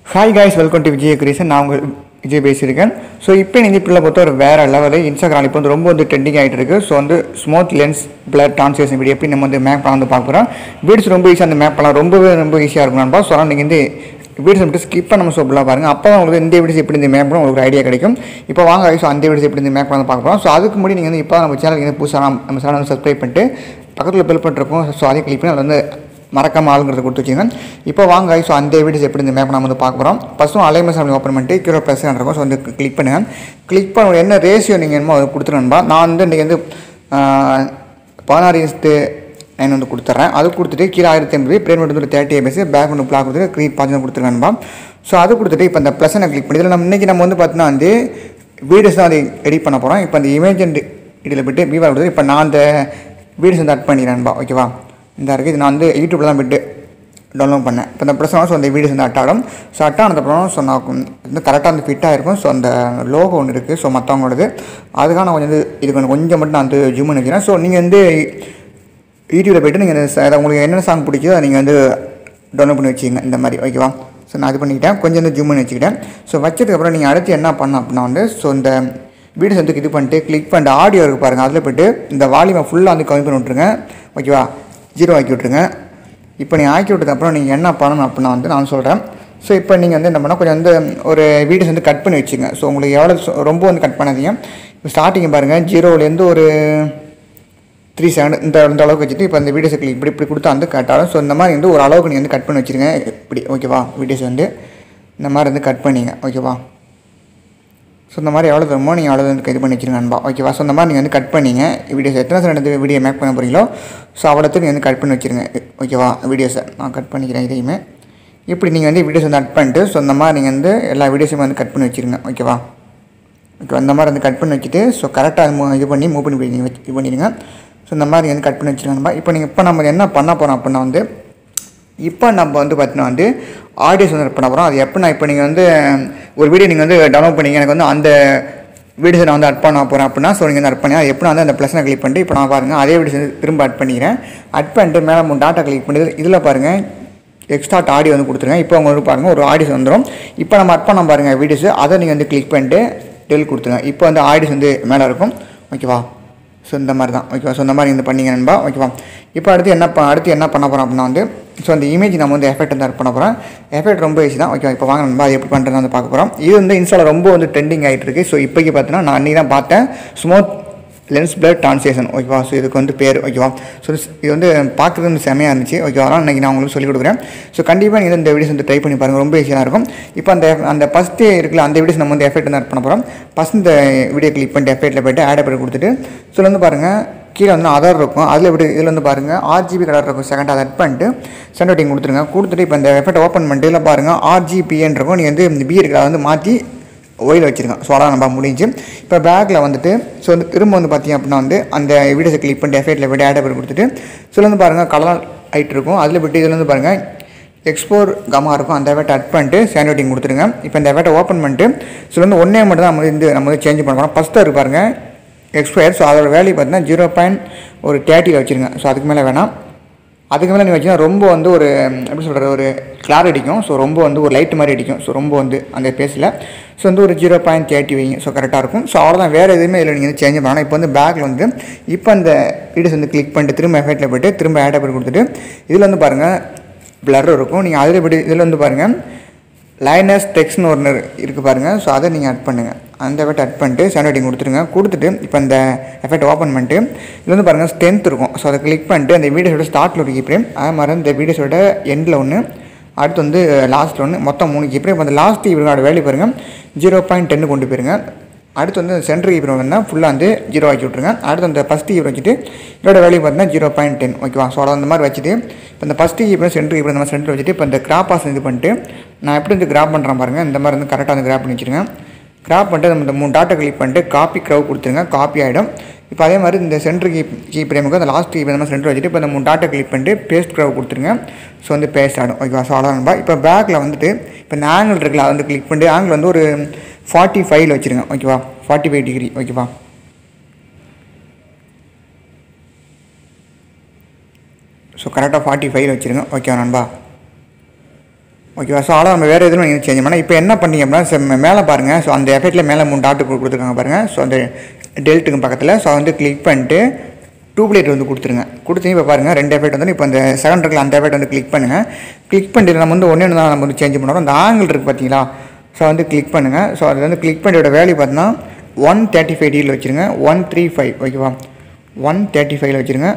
hi guys welcome to Vijay creation நான் உங்கள் விஜய் பேசியிருக்கேன் ஸோ இப்போ இந்த பிள்ளை பொறுத்த ஒரு வேறு லெவலு இன்ஸ்டாகிராம் இப்போ வந்து ரொம்ப வந்து ட்ரெண்டிங் ஆகிட்டு இருக்கு ஸோ வந்து smooth lens blur translation video எப்படி நம்ம வந்து மேப் பண்ண வந்து பார்க்க போகிறோம் வீடியோஸ் ரொம்ப ஈஸியாக அந்த மேப் பண்ணலாம் ரொம்பவே ரொம்ப ஈஸியாக இருக்கும் நண்பா ஸோ ஆனால் நீங்கள் வந்து வீடியோஸ் மட்டும் ஸ்கிப் பண்ண நம்ம ஃபுல்லாக பாருங்கள் அப்போ தான் உங்களுக்கு இந்த வீடியோஸ் எப்படி இந்த மேப் பண்ண உங்களுக்கு ஐடியா கிடைக்கும் இப்போ வாங்க ஸோ அந்த வீடியோஸ் எப்படி இந்த மேப் பண்ண பார்க்க போகிறோம் ஸோ அதுக்கு முன்னாடி நீங்கள் வந்து இப்போ நம்ம சேனலுக்கு வந்து புதுசாக நம்ம- நம்ம சேனல் வந்து சப்ஸ்கிரைப் பண்ணிட்டு பக்கத்தில் பெல் பண்ணிருக்கோம் ஸோ அதை கிளிக் பண்ணி அதில் வந்து மறக்காம ஆளுங்கிறத கொடுத்து வச்சுங்க இப்போ வாங்க ஸோ அந்த வீடியோஸ் எப்படி இந்த மேப் நம்ம வந்து பார்க்க போகிறோம் ஃபஸ்ட்டும் அலைமஸ் அப்படி ஓப்பன் பண்ணிட்டு கீழே ப்ளஸ் இருக்கும் ஸோ வந்து கிளிக் பண்ணுங்கள் கிளிக் பண்ண என்ன ரேஷியோ நீங்கள் என்னமோ அதை கொடுத்துருன்பா நான் வந்து இன்றைக்கி வந்து ஆஹ், பதினாறு இன்ஸ்ட்டு நைன் வந்து கொடுத்துட்றேன் அது கொடுத்துட்டு கீழே ஆயிரத்தி ஐம்பது பிரேம் வந்து ஒரு தேர்ட்டி எபிஎஸ் பேக் ஒன்று பிளாக் கொடுத்துட்டு க்ரீட் பாஞ்சு கொடுத்துருக்கேன்பா ஸோ அது கொடுத்துட்டு இப்போ இந்த ப்ளஸ்ஸை கிளிக் பண்ணி இதில் நம்ம இன்றைக்கி நம்ம வந்து பார்த்தீங்கன்னா வந்து வீடியோஸ் தான் அதை எடிட் பண்ண போகிறோம் இப்போ அந்த இமேஜ் இதில் போய்ட்டு விவா கொடுத்து இப்போ நான் அந்த வீடியோஸ் வந்து அட் பண்ணிடுறேன்பா ஓகேவா இந்த இருக்குது இது நான் வந்து யூடியூப்பில் தான் போய்ட்டு டவுன்லோட் பண்ணேன் இப்போ இந்த ப்ளஸ் ஸோ அந்த வீடியோஸ் வந்து அட் ஆகும் ஸோ அட் ஆனதுக்கப்புறம் ஸோ நான் வந்து கரெக்டாக வந்து ஃபிட்டாக இருக்கும் ஸோ அந்த லோகோ ஒன்று இருக்குது ஸோ மற்றவங்களோடது அதுக்காக நான் கொஞ்சம் வந்து இதுக்கு வந்து கொஞ்சம் மட்டும் நான் வந்து ஜூம் பண்ணி வைக்கிறேன் ஸோ நீங்கள் வந்து யூடியூப்பில் போய்ட்டு நீங்கள் அதை உங்களுக்கு என்ன சாங் பிடிக்குதோ அதை நீங்கள் வந்து டவுன்லோட் பண்ணி வச்சுக்கோங்க இந்த மாதிரி ஓகேவா ஸோ நான் இது பண்ணிக்கிட்டேன் கொஞ்சம் வந்து ஜூம் பண்ணி வச்சுக்கிட்டேன் ஸோ வச்சதுக்கப்புறம் நீங்கள் அடுத்து என்ன பண்ண அப்படின்னா வந்து ஸோ இந்த வீடியோஸ் வந்து இது பண்ணிட்டு கிளிக் பண்ணிட்டு ஆடியோ இருக்குது பாருங்கள் அதில் போய்ட்டு இந்த வால்யூமை ஃபுல்லாக வந்து கம்மி பண்ணி விட்ருங்க ஓகேவா ஜீரோ ஆக்கி விட்ருங்க இப்போ நீங்கள் ஆக்கி விட்டதுக்கப்புறம் நீங்கள் என்ன பண்ணணும் அப்படின்னா வந்து நான் சொல்கிறேன் ஸோ இப்போ நீங்கள் வந்து என்ன பண்ணால் கொஞ்சம் வந்து ஒரு வீடியோஸ் வந்து கட் பண்ணி வச்சுங்க ஸோ உங்களுக்கு எவ்வளோ சொ- ரொம்ப வந்து கட் பண்ணாதீங்க இப்போ ஸ்டார்டிங் பாருங்கள் ஜீரோலேருந்து ஒரு த்ரீ செவன் இந்த இந்த அளவுக்கு வச்சுட்டு இப்போ இந்த வீடியோஸ் கிளிக் இப்படி இப்படி கொடுத்தா வந்து கட் ஆகும் ஸோ இந்த மாதிரி வந்து ஒரு அளவுக்கு நீங்கள் வந்து கட் பண்ணி வச்சுருங்க இப்படி ஓகேவா வீடியோஸ் வந்து இந்த மாதிரி வந்து கட் பண்ணிங்க ஓகேவா ஸோ இந்த மாதிரி எவ்வளோ தருமோ நீங்கள் அவ்வளோ வந்து இது பண்ணி வச்சுருங்க நண்பா ஓகேவா ஸோ இந்த மாதிரி நீங்கள் வந்து கட் பண்ணிங்க வீடியோஸ் எத்தனை செகண்ட் வீடியோ மேக் பண்ண போகிறீங்களோ ஸோ அவ்வளோத்துக்கு நீங்கள் வந்து கட் பண்ணி வச்சுருங்க ஓகேவா வீடியோஸை நான் கட் பண்ணிக்கிறேன் இதையுமே இப்படி நீங்கள் வந்து வீடியோஸ் வந்து அட் பண்ணிட்டு ஸோ இந்த மாதிரி நீங்கள் வந்து எல்லா வீடியோஸையும் வந்து கட் பண்ணி வச்சுருங்க ஓகேவா ஓகே அந்த மாதிரி வந்து கட் பண்ணி வச்சுட்டு ஸோ கரெக்டாக இது பண்ணி மூவ் பண்ணி நீங்கள் இது பண்ணிடுங்க ஸோ இந்த மாதிரி வந்து கட் பண்ணி வச்சுருங்க இப்போ நீங்கள் இப்போ நம்ம என்ன பண்ண போகிறோம் அப்படின்னா வந்து இப்போ நம்ம வந்து பார்த்தீங்கன்னா வந்து ஆடியோஸ் வந்து பண்ண போகிறோம் அது எப்படின்னா இப்போ நீங்கள் வந்து ஒரு வீடியோ நீங்கள் வந்து டவுன்லோட் பண்ணீங்க எனக்கு வந்து அந்த வீடியோஸை நான் வந்து அட் பண்ண போகிறேன் அப்படின்னா ஸோ நீங்கள் வந்து அட் பண்ணி அது எப்படி வந்து அந்த ப்ளஸ்னை கிளிக் பண்ணிட்டு இப்போ நான் பாருங்கள் அதே வீடியோஸ் வந்து திரும்ப அட் பண்ணிக்கிறேன் அட் பண்ணிட்டு மேலே மூணு டாட்டா கிளிக் பண்ணி இதில் பாருங்கள் எக்ஸ்ட்ரா ஆடியோ வந்து கொடுத்துருங்க இப்போ அவங்க வந்து பாருங்கள் ஒரு ஆடியோஸ் வந்துடும் இப்போ நம்ம அட் பண்ண பாருங்கள் வீடியோஸ் அதை நீங்கள் வந்து கிளிக் பண்ணிட்டு டெல் கொடுத்துருங்க இப்போ வந்து ஆடியோஸ் வந்து மேலே இருக்கும் ஓகேவா ஸோ இந்த மாதிரி தான் ஓகேவா ஸோ இந்த மாதிரி வந்து பண்ணிங்க நண்பா ஓகேவா இப்போ அடுத்து என்ன ப- அடுத்து என்ன பண்ண போகிறோம் அப்படின்னா வந்து ஸோ அந்த இமேஜ் நம்ம வந்து எஃபெக்ட் வந்து ஆட் பண்ண போகிறோம் எஃபெக்ட் ரொம்ப ஈஸி தான் ஓகேவா இப்போ வாங்க நண்பா அது எப்படி பண்ணுறது வந்து பார்க்க போகிறோம் இது வந்து இன்ஸ்டாவில் ரொம்ப வந்து ட்ரெண்டிங் ஆகிட்டு இருக்கு ஸோ இப்போக்கி பார்த்தீங்கன்னா நான் அன்றைக்கி தான் பார்த்தேன் ஸ்மூத் லென்ஸ் பிளட் ட்ரான்ஸ்லேஷன் ஓகேவா ஸோ இதுக்கு வந்து பேர் ஓகேவா ஸோ இது வந்து பார்க்குறது வந்து செமையாக இருந்துச்சு ஓகேவா அதனால் இன்றைக்கி நான் உங்களுக்கு சொல்லிக் கொடுக்குறேன் ஸோ கண்டிப்பாக நீங்கள் இந்த வீடியோஸ் வந்து ட்ரை பண்ணி பாருங்கள் ரொம்ப ஈஸியாக இருக்கும் இப்போ அந்த அந்த ஃபஸ்ட்டு இருக்குல்ல அந்த வீடியோஸ் நம்ம வந்து எஃபெக்ட் வந்து ஆட் பண்ண போகிறோம் ஃபஸ்ட் இந்த வீடியோ கிளிக் பண்ணிட்டு எஃபெக்ட்டில் போய்ட்டு ஆட் பண்ணி கொடுத்துட்டு ஸோ வந்து பாருங்கள் கீழே வந்து அதர் இருக்கும் அதில் இப்படி இதில் வந்து பாருங்கள் ஆர்ஜிபி கலர் இருக்கும் செகண்ட் அதை அட் பண்ணிட்டு சென்டர் கொடுத்துருங்க கொடுத்துட்டு இப்போ இந்த எஃபெக்ட் ஓப்பன் பண்ணிட்டு இதில் பாருங்கள் ஆர்ஜிபிஎன் இருக்கும் நீங்கள் வந்து இந்த பி இருக்கிற வந்து மாற்றி ஒயில் வச்சுருக்கேன் ஸோ அதான் நம்ம முடிஞ்சு இப்போ பேக்கில் வந்துட்டு ஸோ வந்து திரும்ப வந்து பார்த்தீங்க அப்படின்னா வந்து அந்த வீடியோஸை கிளிக் பண்ணிட்டு எஃபெக்ட்டில் போய்ட்டு ஆட் பண்ணி கொடுத்துட்டு ஸோ வந்து பாருங்கள் கலர் ஆகிட்டு இருக்கும் அதில் போய்ட்டு இதில் வந்து பாருங்கள் எக்ஸ்போர் கமா இருக்கும் அந்த எஃபெக்ட் அட் பண்ணிட்டு சேண்ட் வெட்டிங் கொடுத்துருங்க இப்போ இந்த எஃபெக்ட்டை ஓப்பன் பண்ணிட்டு ஸோ வந்து ஒன்றே மட்டும் தான் நம்ம வந்து நம்ம வந்து சேஞ்ச் பண்ண போகிறோம் ஃபஸ்ட்டு இருக்கு பாருங்கள் எக்ஸ்பயர் ஸோ அதோட வேல்யூ பார்த்தீங்கன்னா ஜீரோ பாயிண்ட் ஒரு தேர்ட்டியில் வச்சுருங்க ஸோ அதுக்கு மேலே வேணாம் அதுக்கு மேலே நீங்கள் வச்சிங்கன்னா ரொம்ப வந்து ஒரு ம், எப்படி சொல்கிறது ஒரு கிளார் அடிக்கும் ஸோ ரொம்ப வந்து ஒரு லைட் மாதிரி அடிக்கும் ஸோ ரொம்ப வந்து அந்த பேஸில் ஸோ வந்து ஒரு ஜீரோ பாயிண்ட் தேர்ட்டி வைங்க ஸோ கரெக்டாக இருக்கும் ஸோ அவ்வளோதான் வேறு எதுவுமே இதில் நீங்கள் வந்து சேஞ்ச் பண்ணலாம் இப்போ வந்து பேக்கில் வந்து இப்போ அந்த வீடியோஸ் வந்து கிளிக் பண்ணிட்டு திரும்ப எஃபெக்ட்டில் போய்ட்டு திரும்ப ஆட் பண்ணி கொடுத்துட்டு இதில் வந்து பாருங்கள் பிளர் இருக்கும் நீங்கள் அதில் போய்ட்டு இதில் வந்து பாருங்கள் லைனஸ் டெக்ஸ்ட்னு ஒன்று இருக்குது பாருங்கள் ஸோ அதை நீங்கள் அட் பண்ணுங்கள் அந்த எஃபெக்ட் அட் பண்ணிட்டு சேண்ட் கொடுத்துருங்க கொடுத்துட்டு இப்போ இந்த எஃபெக்ட் ஓப்பன் பண்ணிட்டு இது வந்து பாருங்கள் ஸ்ட்ரென்த் இருக்கும் ஸோ அதை கிளிக் பண்ணிட்டு அந்த வீடியோஸோட ஸ்டார்ட்டில் ஒரு கீப்ரேம் அதே மாதிரி இந்த வீடியோஸோட எண்டில் ஒன்று அடுத்து வந்து லாஸ்ட்டில் ஒன்று மொத்தம் மூணு கீப்ரேம் இப்போ அந்த லாஸ்ட் இவரோட வேல்யூ பாருங்கள் ஜீரோ பாயிண்ட் டென்னு கொண்டு போயிருங்க அடுத்து வந்து சென்டர் கீப்பர் வந்து ஃபுல்லாக வந்து ஜீரோ ஆக்கி விட்ருங்க அடுத்து அந்த ஃபஸ்ட் கீப்பர் வச்சுட்டு இதோட வேல்யூ பார்த்தீங்கன்னா ஜீரோ பாயிண்ட் டென் ஓகேவா ஸோ அந்த மாதிரி வச்சுட்டு இப்போ இந்த ஃபஸ்ட் கீப்பர் சென்டர் கீப்பர் இந்த மாதிரி சென்டர் வச்சுட்டு இப்போ இந்த கிராப் பாஸ் இது பண்ணிட்டு நான் எப்படி வந்து கிராப் பண்ணுறேன் பாருங்கள் இந்த மாதிரி வந்து கரெக்டாக வந்து கிராப் பண்ணி வச்சுருங்க கிராப் பண்ணிட்டு நம்ம இந்த மூணு டாட்டா கிளிக் பண்ணிட்டு காப்பி க்ரவ் கொடுத்துருங்க காப்பி ஆகிடும் இப்போ அதே மாதிரி இந்த சென்டர் கீ கீ பிரேமுக்கு அந்த லாஸ்ட் கீப் இந்த மாதிரி சென்டர் வச்சுட்டு இப்போ இந்த மூணு டாட்டா கிளிக் பண்ணிட்டு பேஸ்ட் க்ரவ் கொடுத்துருங்க ஸோ வந்து பேஸ்ட் ஆகிடும் ஓகேவா ஸோ அவ்வளோதான் இப்போ பேக்கில் வந்துட்டு இப்போ இந்த ஆங்கிள் இருக்குல்ல அதை வந்து கிளிக் பண்ணிட்டு ஆங்கிள் வந்து ஒரு ஃபார்ட்டி ஃபைவ்ல வச்சுருங்க ஓகேவா ஃபார்ட்டி ஃபைவ் டிகிரி ஓகேவா ஸோ கரெக்டாக ஃபார்ட்டி ஃபைவ் வச்சுருங்க ஓகேவா நண்பா ஓகேவா ஸோ அவ்வளோ நம்ம வேறு எதுவும் நீங்கள் சேஞ்ச் பண்ணால் இப்போ என்ன பண்ணீங்க அப்படின்னா ச- மேலே பாருங்கள் ஸோ அந்த எஃபெக்ட்டில் மேலே மூணு டாட்டு கொடுத்துருக்காங்க பாருங்கள் ஸோ அந்த டெல்ட்டுக்கு பக்கத்தில் ஸோ வந்து கிளிக் பண்ணிட்டு டூப்லைட் வந்து கொடுத்துருங்க கொடுத்து இப்போ பாருங்கள் ரெண்டு எஃபெக்ட் வந்து இப்போ அந்த செகண்ட் இருக்குல்ல அந்த எஃபெக்ட் வந்து கிளிக் பண்ணுங்கள் கிளிக் பண்ணிட்டு நம்ம வந்து ஒன்று தான் நம்ம வந்து சேஞ்ச் பண்ணுறோம் அந்த ஆங்கிள் இருக்குது பார்த்தீங்களா ஸோ வந்து கிளிக் பண்ணுங்கள் ஸோ அது வந்து கிளிக் பண்ணியோட வேல்யூ பார்த்தீங்கன்னா ஒன் தேர்ட்டி ஃபைவ் டிகிரியில் வச்சுருங்க ஒன் த்ரீ ஃபைவ் ஓகேவா ஒன் தேர்ட்டி ஃபைவ்ல வச்சுருங்க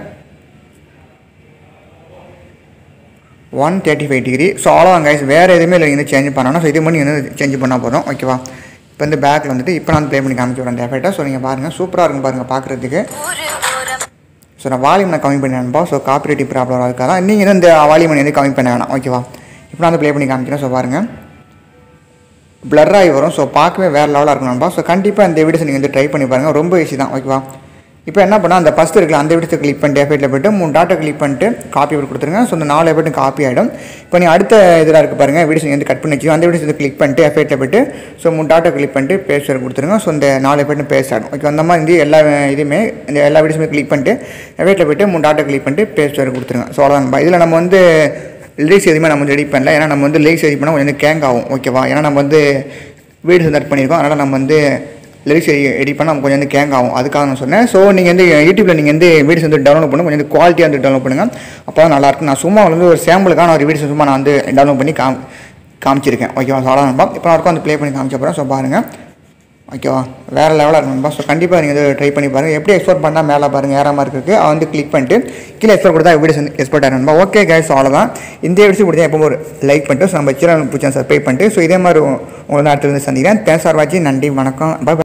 one thirty five degree so அவ்வளோ கைஸ் வேறு எதுவுமே இல்லை வந்து சேஞ்ச் பண்ணணும் ஸோ இது மட்டும் வந்து சேஞ்ச் பண்ணால் போதும் ஓகேவா இப்போ வந்து பேக்கில் வந்துட்டு இப்போ நான் ப்ளே பண்ணி காமிச்சு அந்த எஃபெக்ட்டை ஸோ நீங்கள் பாருங்கள் சூப்பராக இருக்கும் பாருங்கள் பார்க்குறதுக்கு ஸோ நான் வால்யூம் நான் கம்மி பண்ணி அனுப்பா ஸோ காப்பிரைட்டி ப்ராப்ளம் இருக்காதான் நீங்கள் வந்து இந்த வால்யூம் வந்து கம்மி பண்ண வேணாம் ஓகேவா இப்போ நான் வந்து ப்ளே பண்ணி காமிக்கிறேன் ஸோ பாருங்கள் blur ஆகி வரும் ஸோ பார்க்கவே வேறு லெவலாக இருக்கும் நண்பா ஸோ கண்டிப்பாக இந்த வீடியோஸ் நீங்கள் வந்து ட்ரை பண்ணி பாருங்கள் ரொம்ப ஈஸி தான் ஓகேவா இப்போ என்ன பண்ணால் அந்த ஃபஸ்ட் இருக்குல்ல அந்த வீடியோஸை கிளிக் பண்ணிட்டு எஃபெக்ட்டில் போய்ட்டு மூணு டாட்டா கிளிக் பண்ணிட்டு காப்பி கொடுத்துருங்க ஸோ இந்த நாலு எஃபெக்ட்டும் காப்பி ஆகிடும் இப்போ நீங்கள் அடுத்த இதில் இருக்க பாருங்கள் வீடியோஸ் நீங்கள் வந்து கட் பண்ணி வச்சு அந்த வீடியோஸ் கிளிக் பண்ணிட்டு எஃபெக்ட்டில் போய்ட்டு ஸோ மூணு டாட்டா கிளிக் பண்ணிட்டு பேஸ்ட் கொடுத்துருங்க ஸோ இந்த நாலு எஃபெக்ட்டும் பேஸ்ட் ஆகும் ஓகே அந்த மாதிரி வந்து எல்லா இதுவுமே இந்த எல்லா வீடியோஸுமே கிளிக் பண்ணிட்டு எஃபெக்ட்டில் போய்ட்டு மூணு டாட்டா கிளிக் பண்ணிட்டு பேஸ்ட் கொடுத்துருங்க ஸோ அவ்வளோதான் இதில் நம்ம வந்து லிரிக்ஸ் எதுவுமே நம்ம வந்து ரெடி பண்ணல ஏன்னா நம்ம வந்து லிரிக்ஸ் ரெடி பண்ணால் கொஞ்சம் வந்து கேங் ஆகும் ஓகேவா ஏன்னா நம்ம வந்து வீடியோஸ் வந்து அட் பண்ணியிருக்கோம் அதனால் நம்ம வந்து லிரிக்ஸ் எடிட் பண்ணால் நம்ம கொஞ்சம் வந்து கேங் ஆகும் அதுக்காக நான் சொன்னேன் ஸோ நீங்கள் வந்து யூடியூப்பில் நீங்கள் வந்து வீடியோஸ் வந்து டவுன்லோட் பண்ணி கொஞ்சம் வந்து குவாலிட்டியாக வந்து டவுன்லோட் பண்ணுங்கள் அப்போ தான் நல்லாயிருக்கும் நான் சும்மா வந்து ஒரு சாம்பிளுக்கான ஒரு வீடியோஸ் சும்மா நான் வந்து டவுன்லோட் பண்ணி காம் காமிச்சிருக்கேன் ஓகேவா ஸோ அவ்வளோ இப்போ நான் வந்து ப்ளே பண்ணி காமிச்ச போகிறேன் ஸோ பாருங்கள் ஓகேவா வேறு லெவலாக இருக்கும்பா ஸோ கண்டிப்பாக நீங்கள் வந்து ட்ரை பண்ணி பாருங்கள் எப்படி எக்ஸ்போர்ட் பண்ணால் மேலே பாருங்கள் ஏற மாதிரி இருக்குது அதை வந்து கிளிக் பண்ணிட்டு கீழே எக்ஸ்போர்ட் கொடுத்தா வீடியோஸ் வந்து எக்ஸ்போர்ட் ஆகணும்பா ஓகே கைஸ் அவ்வளோதான் இந்த வீடியோஸ் பிடிச்சா எப்போ ஒரு லைக் பண்ணிட்டு ஸோ நம்ம சேனல் பிடிச்சா சப்ஸ்கிரைப் பண்ணிட்டு ஸோ இதே மாதிரி உங்களை வந்து அடுத்து வந்து சந்திக்கிறேன் தேங்க்ஸ் ஃபார் வாட்சிங் நன்றி வணக்கம் பை